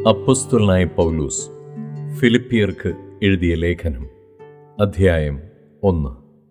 അപ്പസ്തുലനായ പൗലൂസ് ഫിലിപ്പിയർക്ക് എഴുതിയ ലേഖനം അധ്യായം ഒന്ന്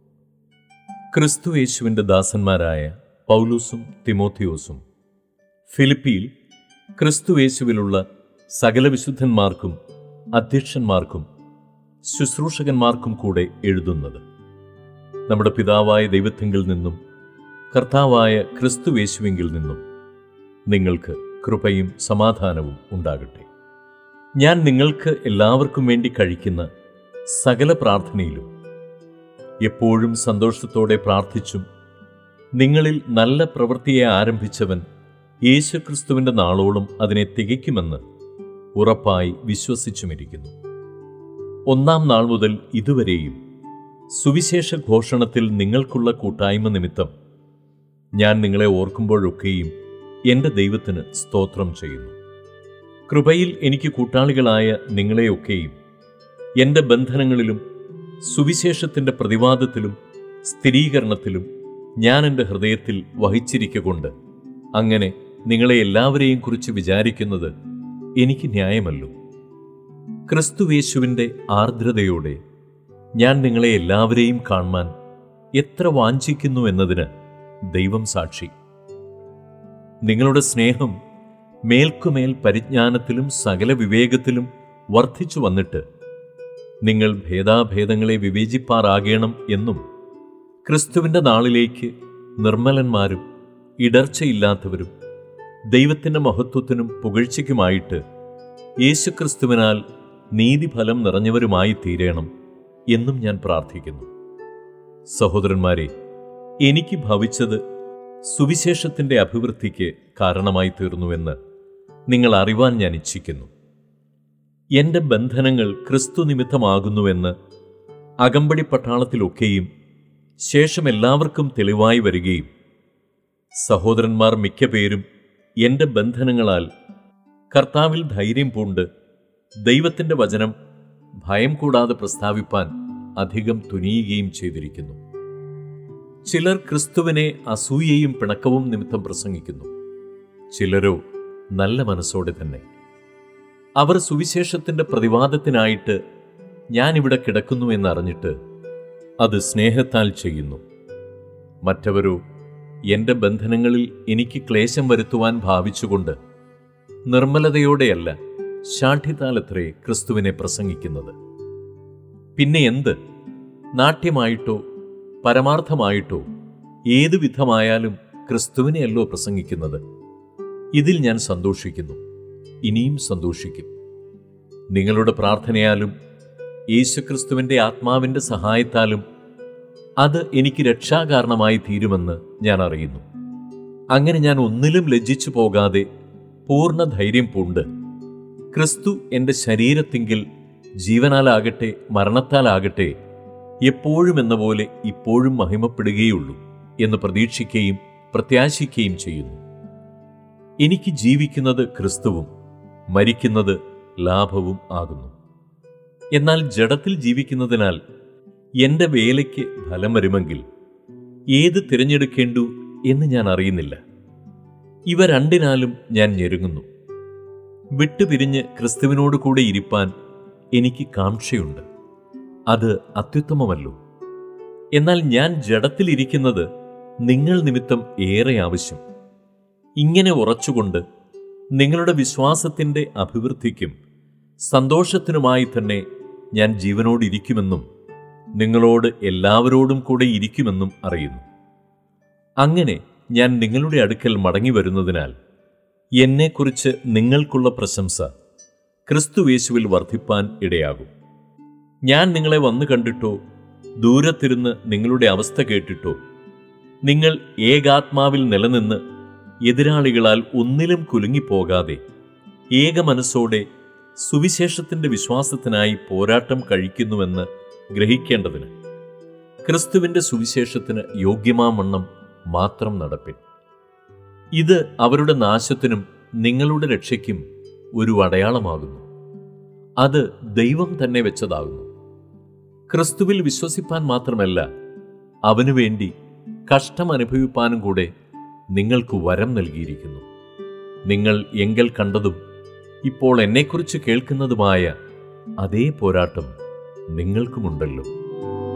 ക്രിസ്തു യേശുവിൻ്റെ ദാസന്മാരായ പൗലൂസും തിമോത്തിയോസും ഫിലിപ്പിയിൽ ക്രിസ്തു യേശുവിലുള്ള സകല വിശുദ്ധന്മാർക്കും അധ്യക്ഷന്മാർക്കും ശുശ്രൂഷകന്മാർക്കും കൂടെ എഴുതുന്നത് നമ്മുടെ പിതാവായ ദൈവത്തിങ്കിൽ നിന്നും കർത്താവായ ക്രിസ്തു യേശുവിങ്കിൽ നിന്നും നിങ്ങൾക്ക് കൃപയും സമാധാനവും ഉണ്ടാകട്ടെ ഞാൻ നിങ്ങൾക്ക് എല്ലാവർക്കും വേണ്ടി കഴിക്കുന്ന സകല പ്രാർത്ഥനയിലും എപ്പോഴും സന്തോഷത്തോടെ പ്രാർത്ഥിച്ചും നിങ്ങളിൽ നല്ല പ്രവൃത്തിയെ ആരംഭിച്ചവൻ യേശുക്രിസ്തുവിൻ്റെ നാളോളം അതിനെ തികയ്ക്കുമെന്ന് ഉറപ്പായി വിശ്വസിച്ചുമിരിക്കുന്നു ഒന്നാം നാൾ മുതൽ ഇതുവരെയും സുവിശേഷ ഘോഷണത്തിൽ നിങ്ങൾക്കുള്ള കൂട്ടായ്മ നിമിത്തം ഞാൻ നിങ്ങളെ ഓർക്കുമ്പോഴൊക്കെയും എൻ്റെ ദൈവത്തിന് സ്തോത്രം ചെയ്യുന്നു കൃപയിൽ എനിക്ക് കൂട്ടാളികളായ നിങ്ങളെയൊക്കെയും എൻ്റെ ബന്ധനങ്ങളിലും സുവിശേഷത്തിൻ്റെ പ്രതിവാദത്തിലും സ്ഥിരീകരണത്തിലും ഞാൻ എൻ്റെ ഹൃദയത്തിൽ വഹിച്ചിരിക്കൊണ്ട് അങ്ങനെ നിങ്ങളെ എല്ലാവരെയും കുറിച്ച് വിചാരിക്കുന്നത് എനിക്ക് ന്യായമല്ലോ ക്രിസ്തുവേശുവിൻ്റെ ആർദ്രതയോടെ ഞാൻ നിങ്ങളെ എല്ലാവരെയും കാണുവാൻ എത്ര വാഞ്ചിക്കുന്നു എന്നതിന് ദൈവം സാക്ഷി നിങ്ങളുടെ സ്നേഹം മേൽക്കുമേൽ പരിജ്ഞാനത്തിലും സകല വിവേകത്തിലും വർദ്ധിച്ചു വന്നിട്ട് നിങ്ങൾ ഭേദാഭേദങ്ങളെ വിവേചിപ്പാറാകണം എന്നും ക്രിസ്തുവിൻ്റെ നാളിലേക്ക് നിർമ്മലന്മാരും ഇടർച്ചയില്ലാത്തവരും ദൈവത്തിൻ്റെ മഹത്വത്തിനും പുകഴ്ചയ്ക്കുമായിട്ട് യേശുക്രിസ്തുവിനാൽ നീതിഫലം നിറഞ്ഞവരുമായി തീരണം എന്നും ഞാൻ പ്രാർത്ഥിക്കുന്നു സഹോദരന്മാരെ എനിക്ക് ഭവിച്ചത് സുവിശേഷത്തിൻ്റെ അഭിവൃദ്ധിക്ക് കാരണമായി തീർന്നുവെന്ന് നിങ്ങൾ അറിവാൻ ഞാൻ ഇച്ഛിക്കുന്നു എൻ്റെ ബന്ധനങ്ങൾ ക്രിസ്തു നിമിത്തമാകുന്നുവെന്ന് അകമ്പടി പട്ടാളത്തിലൊക്കെയും ശേഷം എല്ലാവർക്കും തെളിവായി വരികയും സഹോദരന്മാർ മിക്ക പേരും എൻ്റെ ബന്ധനങ്ങളാൽ കർത്താവിൽ ധൈര്യം പൂണ്ട് ദൈവത്തിൻ്റെ വചനം ഭയം കൂടാതെ പ്രസ്താവിപ്പാൻ അധികം തുനിയുകയും ചെയ്തിരിക്കുന്നു ചിലർ ക്രിസ്തുവിനെ അസൂയയും പിണക്കവും നിമിത്തം പ്രസംഗിക്കുന്നു ചിലരോ നല്ല മനസ്സോടെ തന്നെ അവർ സുവിശേഷത്തിൻ്റെ പ്രതിവാദത്തിനായിട്ട് ഞാനിവിടെ കിടക്കുന്നു എന്നറിഞ്ഞിട്ട് അത് സ്നേഹത്താൽ ചെയ്യുന്നു മറ്റവരോ എൻ്റെ ബന്ധനങ്ങളിൽ എനിക്ക് ക്ലേശം വരുത്തുവാൻ ഭാവിച്ചുകൊണ്ട് നിർമ്മലതയോടെയല്ല ശാഠ്യത്താലത്രേ ക്രിസ്തുവിനെ പ്രസംഗിക്കുന്നത് പിന്നെ എന്ത് നാട്യമായിട്ടോ പരമാർത്ഥമായിട്ടോ ഏതു വിധമായാലും ക്രിസ്തുവിനെയല്ലോ പ്രസംഗിക്കുന്നത് ഇതിൽ ഞാൻ സന്തോഷിക്കുന്നു ഇനിയും സന്തോഷിക്കും നിങ്ങളുടെ പ്രാർത്ഥനയാലും യേശുക്രിസ്തുവിൻ്റെ ആത്മാവിൻ്റെ സഹായത്താലും അത് എനിക്ക് രക്ഷാകാരണമായി തീരുമെന്ന് ഞാൻ അറിയുന്നു അങ്ങനെ ഞാൻ ഒന്നിലും ലജ്ജിച്ചു പോകാതെ പൂർണ്ണ ധൈര്യം പൂണ്ട് ക്രിസ്തു എൻ്റെ ശരീരത്തിങ്കിൽ ജീവനാലാകട്ടെ മരണത്താലാകട്ടെ എപ്പോഴും എന്ന പോലെ ഇപ്പോഴും മഹിമപ്പെടുകയുള്ളൂ എന്ന് പ്രതീക്ഷിക്കുകയും പ്രത്യാശിക്കുകയും ചെയ്യുന്നു എനിക്ക് ജീവിക്കുന്നത് ക്രിസ്തുവും മരിക്കുന്നത് ലാഭവും ആകുന്നു എന്നാൽ ജഡത്തിൽ ജീവിക്കുന്നതിനാൽ എൻ്റെ വേലയ്ക്ക് ഫലം വരുമെങ്കിൽ ഏത് തിരഞ്ഞെടുക്കേണ്ടു എന്ന് ഞാൻ അറിയുന്നില്ല ഇവ രണ്ടിനാലും ഞാൻ ഞെരുങ്ങുന്നു വിട്ടുപിരിഞ്ഞ് ക്രിസ്തുവിനോട് കൂടെ ഇരിപ്പാൻ എനിക്ക് കാംക്ഷയുണ്ട് അത് അത്യുത്തമമല്ലോ എന്നാൽ ഞാൻ ജഡത്തിലിരിക്കുന്നത് നിങ്ങൾ നിമിത്തം ഏറെ ആവശ്യം ഇങ്ങനെ ഉറച്ചുകൊണ്ട് നിങ്ങളുടെ വിശ്വാസത്തിൻ്റെ അഭിവൃദ്ധിക്കും സന്തോഷത്തിനുമായി തന്നെ ഞാൻ ജീവനോടിരിക്കുമെന്നും നിങ്ങളോട് എല്ലാവരോടും കൂടെ ഇരിക്കുമെന്നും അറിയുന്നു അങ്ങനെ ഞാൻ നിങ്ങളുടെ അടുക്കൽ മടങ്ങി വരുന്നതിനാൽ എന്നെക്കുറിച്ച് നിങ്ങൾക്കുള്ള പ്രശംസ ക്രിസ്തുവേശുവിൽ വർദ്ധിപ്പാൻ ഇടയാകും ഞാൻ നിങ്ങളെ വന്നു കണ്ടിട്ടോ ദൂരത്തിരുന്ന് നിങ്ങളുടെ അവസ്ഥ കേട്ടിട്ടോ നിങ്ങൾ ഏകാത്മാവിൽ നിലനിന്ന് എതിരാളികളാൽ ഒന്നിലും കുലുങ്ങിപ്പോകാതെ ഏക മനസ്സോടെ സുവിശേഷത്തിന്റെ വിശ്വാസത്തിനായി പോരാട്ടം കഴിക്കുന്നുവെന്ന് ഗ്രഹിക്കേണ്ടതിന് ക്രിസ്തുവിന്റെ സുവിശേഷത്തിന് യോഗ്യമാവണ്ണം മാത്രം നടപ്പിൻ ഇത് അവരുടെ നാശത്തിനും നിങ്ങളുടെ രക്ഷയ്ക്കും ഒരു അടയാളമാകുന്നു അത് ദൈവം തന്നെ വെച്ചതാകുന്നു ക്രിസ്തുവിൽ വിശ്വസിപ്പാൻ മാത്രമല്ല അവനു വേണ്ടി കഷ്ടം അനുഭവിപ്പാനും കൂടെ നിങ്ങൾക്ക് വരം നൽകിയിരിക്കുന്നു നിങ്ങൾ എങ്കൽ കണ്ടതും ഇപ്പോൾ എന്നെക്കുറിച്ച് കേൾക്കുന്നതുമായ അതേ പോരാട്ടം നിങ്ങൾക്കുമുണ്ടല്ലോ